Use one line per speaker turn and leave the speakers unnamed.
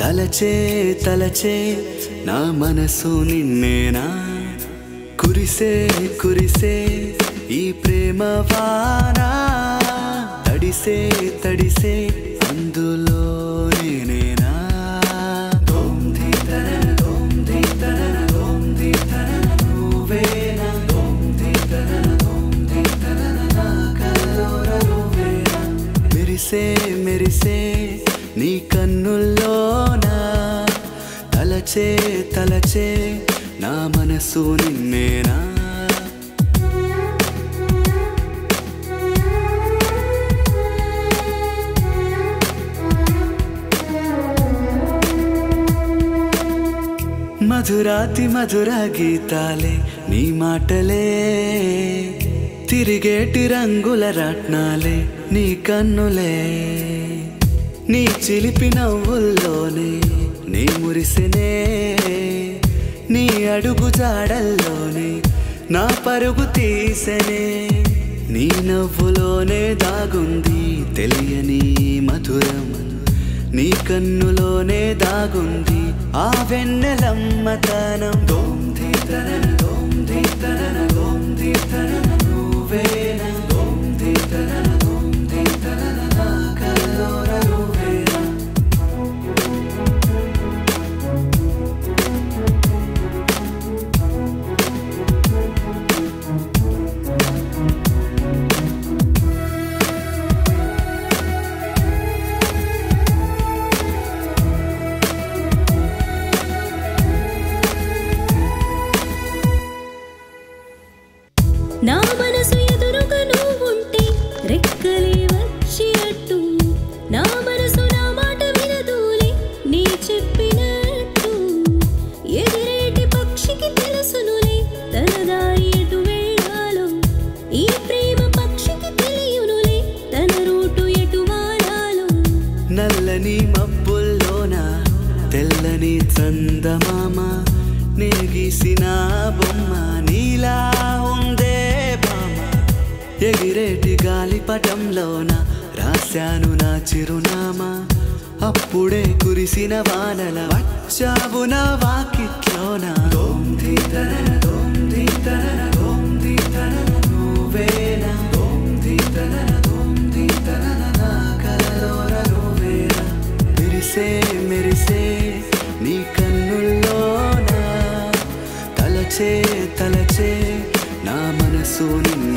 తలచే తలచే నా మనసు నిన్నేనా కురిసే కురిసే ఈ ప్రేమ వానా తడిసే తడిసే అందులో నేనేనా దోం ధీ తనన, దోం ధీ తనన, దోం ధీ తనన, నువ్వేనా? దోం ధీ తనన, దోం ధీ తనన, నా కల్లోల నువ్వేనా? మెరిసే మెరిసే నీ కన్నుల్లోనా తలచే తలచే నా మనసు నిన్నేనా మధురాతి మధుర గీతాలే నీ మాటలే తిరిగేటి రంగుల రత్నాలే నీ కన్నులే నీ చిలిపి నవ్వుల్లోనే నీ మురిసినే నీ అడుగు జాడల్లోనే నా పరుగు తీసెనే నీ నవ్వులోనే దాగుంది తెలియని మధురం నీ కన్నులోనే దాగుంది ఆ వెన్నెలమ్మతనం దోం ధీ తనన, దోం ధీ తనన, దోం ధీ తనన, నువ్వేనా? దోం ధీ తనన, దోం ధీ తనన, నా కల్లోల నువ్వేనా?
నా మనసు ఎదురుగా నువ్వుంటే రెక్కలే వచ్చి అట్టు నా మనసు నా మాట వినదూలే నీ చెప్పినట్టు ఎగిరేటి పక్షికి తెలుసునులే తన దారి ఎటు వెళ్ళాలో ఈ ప్రేమ పక్షికి తెలియనులే తన రూటు ఎటు వాడాలో
నల్లని మబ్బుల్లోన తెల్లని చందమామ నే గీసిన బొమ్మ నీలా ఉందే బామ ఎగిరేటి గాలిపటంలోన రాశాను నా చిరునామా అప్పుడే కురిసిన వానల వచ్చావు నా వాకిట్లోన దోం ధీ తనన, దోం ధీ తనన, దోం ధీ తనన, నువ్వేనా? దోం ధీ తనన, దోం ధీ తనన, నా కలలోన నువ్వేనా? మెరిసే మెరిసే నీ కన్నుల్లోనా తలచే తలచే నా మనసు నిన్ను